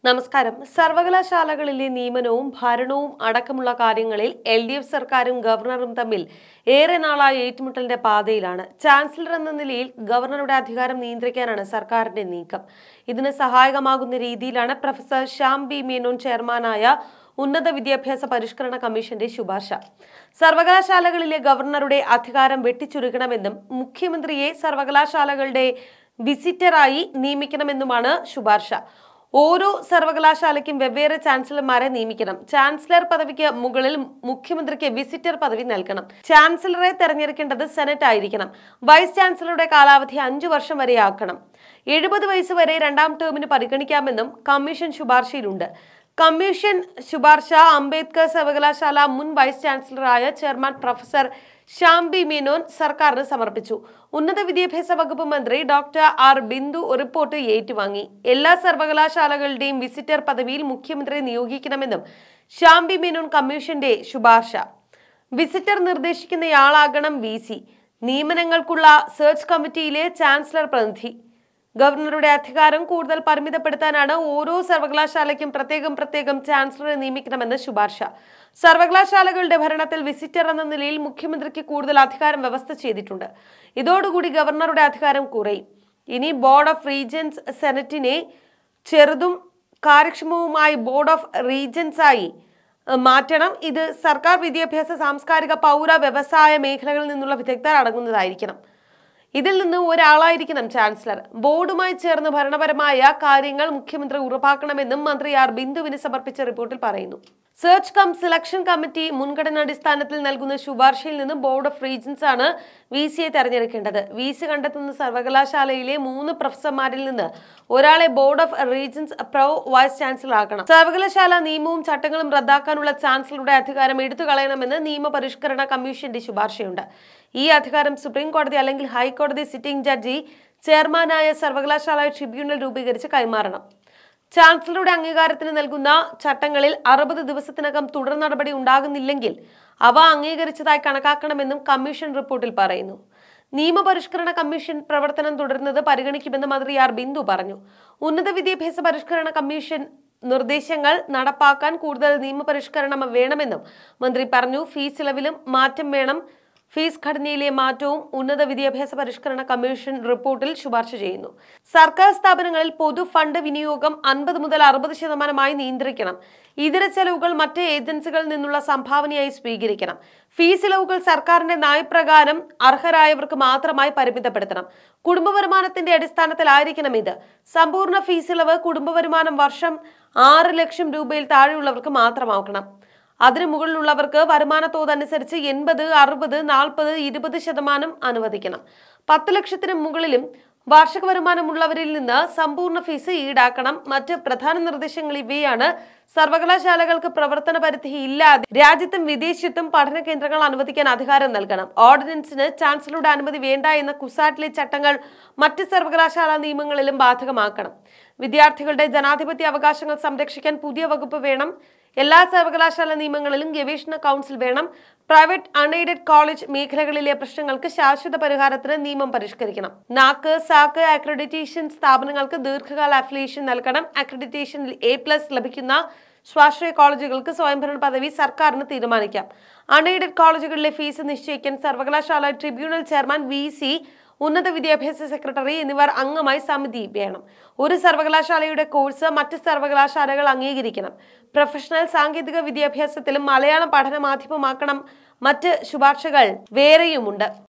നമസ്കാരം സർവകലാശാലകളിലെ നിയമനവും ഭരണവും അടക്കമുള്ള കാര്യങ്ങളിൽ എൽ ഡി എഫ് സർക്കാരും ഗവർണറും തമ്മിൽ ഏറെ നാളായ ഏറ്റുമുട്ടലിന്റെ പാതയിലാണ് ചാൻസലർ എന്ന നിലയിൽ ഗവർണറുടെ അധികാരം നിയന്ത്രിക്കാനാണ് സർക്കാരിന്റെ നീക്കം ഇതിന് സഹായകമാകുന്ന രീതിയിലാണ് പ്രൊഫസർ ശ്യാം ബി മേനോൻ ചെയർമാനായ ഉന്നത വിദ്യാഭ്യാസ പരിഷ്കരണ കമ്മീഷന്റെ ശുപാർശ സർവകലാശാലകളിലെ ഗവർണറുടെ അധികാരം വെട്ടിച്ചുരുക്കണമെന്നും മുഖ്യമന്ത്രിയെ സർവകലാശാലകളുടെ വിസിറ്ററായി നിയമിക്കണമെന്നുമാണ് ശുപാർശ ഓരോ സർവകലാശാലയ്ക്കും വെവ്വേറെ ചാൻസലർമാരെ നിയമിക്കണം ചാൻസലർ പദവിക്ക് മുകളിൽ മുഖ്യമന്ത്രിക്ക് വിസിറ്റർ പദവി നൽകണം ചാൻസലറെ തെരഞ്ഞെടുക്കേണ്ടത് സെനറ്റ് ആയിരിക്കണം വൈസ് ചാൻസലറുടെ കാലാവധി അഞ്ചു വർഷം വരെ ആക്കണം എഴുപത് വയസ്സ് വരെ രണ്ടാം ടേമിന് പരിഗണിക്കാമെന്നും കമ്മീഷൻ ശുപാർശയിലുണ്ട് കമ്മീഷൻ ശുപാർശ അംബേദ്കർ സർവകലാശാല മുൻ വൈസ് ചാൻസലറായ chairman professor Shyam B Menon സർക്കാരിന് സമർപ്പിച്ചു ഉന്നത വിദ്യാഭ്യാസ വകുപ്പ് മന്ത്രി ഡോക്ടർ ആർ ബിന്ദു റിപ്പോർട്ട് ഏറ്റുവാങ്ങി എല്ലാ സർവകലാശാലകളുടെയും വിസിറ്റർ പദവിയിൽ മുഖ്യമന്ത്രി നിയോഗിക്കണമെന്നും ശ്യാം ബി മേനോൻ കമ്മീഷന്റെ ശുപാർശ വിസിറ്റർ നിർദ്ദേശിക്കുന്നയാളാകണം വി സി നിയമനങ്ങൾക്കുള്ള സെർച്ച് കമ്മിറ്റിയിലെ ചാൻസലർ പ്രതിനിധി ഗവർണറുടെ അധികാരം കൂടുതൽ പരിമിതപ്പെടുത്താനാണ് ഓരോ സർവകലാശാലയ്ക്കും പ്രത്യേകം പ്രത്യേകം ചാൻസലറെ നിയമിക്കണമെന്ന് ശുപാർശ സർവകലാശാലകളുടെ ഭരണത്തിൽ വിസിറ്റർ എന്ന നിലയിൽ മുഖ്യമന്ത്രിക്ക് കൂടുതൽ അധികാരം വ്യവസ്ഥ ചെയ്തിട്ടുണ്ട് ഇതോടുകൂടി ഗവർണറുടെ അധികാരം കുറയും ഇനി ബോർഡ് ഓഫ് റീജൻസ് സെനറ്റിനെ ചെറുതും കാര്യക്ഷമവുമായി ബോർഡ് ഓഫ് റീജൻസായി ഏഹ്, മാറ്റണം ഇത് സർക്കാർ വിദ്യാഭ്യാസ സാംസ്കാരിക പൗര വ്യവസായ മേഖലകളിൽ നിന്നുള്ള വിദഗ്ധർ അടങ്ങുന്നതായിരിക്കണം ഇതിൽ നിന്ന് ഒരാളായിരിക്കണം ചാൻസലർ ബോർഡുമായി ചേർന്ന് ഭരണപരമായ കാര്യങ്ങൾ മുഖ്യമന്ത്രി ഉറപ്പാക്കണമെന്നും മന്ത്രി ആർ ബിന്ദുവിന് സമർപ്പിച്ച റിപ്പോർട്ടിൽ പറയുന്നു സെർച്ച് കം സെലക്ഷൻ കമ്മിറ്റി മുൻഗണനാടിസ്ഥാനത്തിൽ നൽകുന്ന ശുപാർശയിൽ നിന്ന് ബോർഡ് ഓഫ് റീജൻസ് ആണ് വി സിയെ തെരഞ്ഞെടുക്കേണ്ടത് വി സി കണ്ടെത്തുന്ന സർവകലാശാലയിലെ മൂന്ന് പ്രൊഫസർമാരിൽ നിന്ന് ഒരാളെ board of regents pro vice chancellor ആക്കണം സർവകലാശാല നിയമവും ചട്ടങ്ങളും റദ്ദാക്കാനുള്ള ചാൻസലറുടെ അധികാരം എടുത്തു കളയണമെന്ന് നിയമപരിഷ്കരണ കമ്മീഷന്റെ ശുപാർശയുണ്ട് ഈ അധികാരം സുപ്രീം കോടതി അല്ലെങ്കിൽ ഹൈക്കോടതി സിറ്റിംഗ് ജഡ്ജി ചെയർമാനായ സർവകലാശാല ട്രിബ്യൂണൽ രൂപീകരിച്ച് കൈമാറണം ചാൻസലറുടെ അംഗീകാരത്തിന് നൽകുന്ന ചട്ടങ്ങളിൽ അറുപത് ദിവസത്തിനകം തുടർ നടപടി ഉണ്ടാകുന്നില്ലെങ്കിൽ അവ അംഗീകരിച്ചതായി കണക്കാക്കണമെന്നും കമ്മീഷൻ റിപ്പോർട്ടിൽ പറയുന്നു നിയമപരിഷ്കരണ കമ്മീഷൻ പ്രവർത്തനം തുടരുന്നത് പരിഗണിക്കുമെന്ന് മന്ത്രി ആർ ബിന്ദു പറഞ്ഞു ഉന്നത വിദ്യാഭ്യാസ പരിഷ്കരണ കമ്മീഷൻ നിർദ്ദേശങ്ങൾ നടപ്പാക്കാൻ കൂടുതൽ നിയമപരിഷ്കരണം വേണമെന്നും മന്ത്രി പറഞ്ഞു ഫീസ് ഇളവിലും മാറ്റം വേണം ഫീസ് ഘടനയിലെ മാറ്റവും ഉന്നത വിദ്യാഭ്യാസ പരിഷ്കരണ കമ്മീഷൻ റിപ്പോർട്ടിൽ ശുപാർശ ചെയ്യുന്നു സർക്കാർ സ്ഥാപനങ്ങളിൽ പൊതു ഫണ്ട് വിനിയോഗം അൻപത് മുതൽ അറുപത് ശതമാനമായി നിയന്ത്രിക്കണം ഇതര ചെലവുകൾ മറ്റ് ഏജൻസികളിൽ നിന്നുള്ള സംഭാവനയായി സ്വീകരിക്കണം ഫീസ് ഇളവുകൾ സർക്കാരിന്റെ നയപ്രകാരം അർഹരായവർക്ക് മാത്രമായി പരിമിതപ്പെടുത്തണം കുടുംബ വരുമാനത്തിന്റെ അടിസ്ഥാനത്തിലായിരിക്കണം ഇത് സമ്പൂർണ്ണ ഫീസ് ഇളവ് കുടുംബ വരുമാനം വർഷം ആറ് ലക്ഷം രൂപയിൽ താഴെയുള്ളവർക്ക് മാത്രമാക്കണം അതിനു മുകളിലുള്ളവർക്ക് വരുമാന തോതനുസരിച്ച് എൺപത് അറുപത് നാൽപ്പത് ഇരുപത് ശതമാനം അനുവദിക്കണം പത്ത് ലക്ഷത്തിന് മുകളിലും വാർഷിക വരുമാനമുള്ളവരിൽ നിന്ന് സമ്പൂർണ്ണ ഫീസ് ഈടാക്കണം മറ്റ് പ്രധാന നിർദ്ദേശങ്ങൾ ഇവയാണ് സർവകലാശാലകൾക്ക് പ്രവർത്തന പരിധി ഇല്ലാതെ രാജ്യത്തും വിദേശത്തും പഠന കേന്ദ്രങ്ങൾ അനുവദിക്കാൻ അധികാരം നൽകണം ഓർഡിനൻസിന് ചാൻസലറുടെ അനുമതി വേണ്ട എന്ന കുസാറ്റിലെ ചട്ടങ്ങൾ മറ്റ് സർവകലാശാല നിയമങ്ങളിലും ബാധകമാക്കണം വിദ്യാർത്ഥികളുടെ ജനാധിപത്യ അവകാശങ്ങൾ സംരക്ഷിക്കാൻ പുതിയ വകുപ്പ് വേണം എല്ലാ സർവകലാശാല നിയമങ്ങളിലും ഗവേഷണ കൗൺസിൽ വേണം പ്രൈവറ്റ് അൺഎയ്ഡഡ് കോളേജ് മേഖലകളിലെ പ്രശ്നങ്ങൾക്ക് ശാശ്വത പരിഹാരത്തിന് നിയമം പരിഷ്കരിക്കണം നാക്ക് സാക്ക് അക്രഡിറ്റേഷൻ സ്ഥാപനങ്ങൾക്ക് ദീർഘകാല അഫിലിയേഷൻ നൽകണം അക്രഡിറ്റേഷനിൽ എ പ്ലസ് ലഭിക്കുന്ന സ്വാശ്രയ കോളേജുകൾക്ക് സ്വയംഭരണ പദവി സർക്കാരിന് തീരുമാനിക്കാം അൺഎയ്ഡഡ് കോളേജുകളിലെ ഫീസ് നിശ്ചയിക്കാൻ സർവകലാശാല ട്രിബ്യൂണൽ ചെയർമാൻ വി സി ഉന്നത വിദ്യാഭ്യാസ സെക്രട്ടറി എന്നിവർ അംഗമായി സമിതി വേണം ഒരു സർവകലാശാലയുടെ കോഴ്സ് മറ്റ് സർവകലാശാലകൾ അംഗീകരിക്കണം പ്രൊഫഷണൽ സാങ്കേതിക വിദ്യാഭ്യാസത്തിലും മലയാളം പഠന മാധ്യമമാക്കണം മറ്റ് ശുപാർശകൾ വേറെയുമുണ്ട്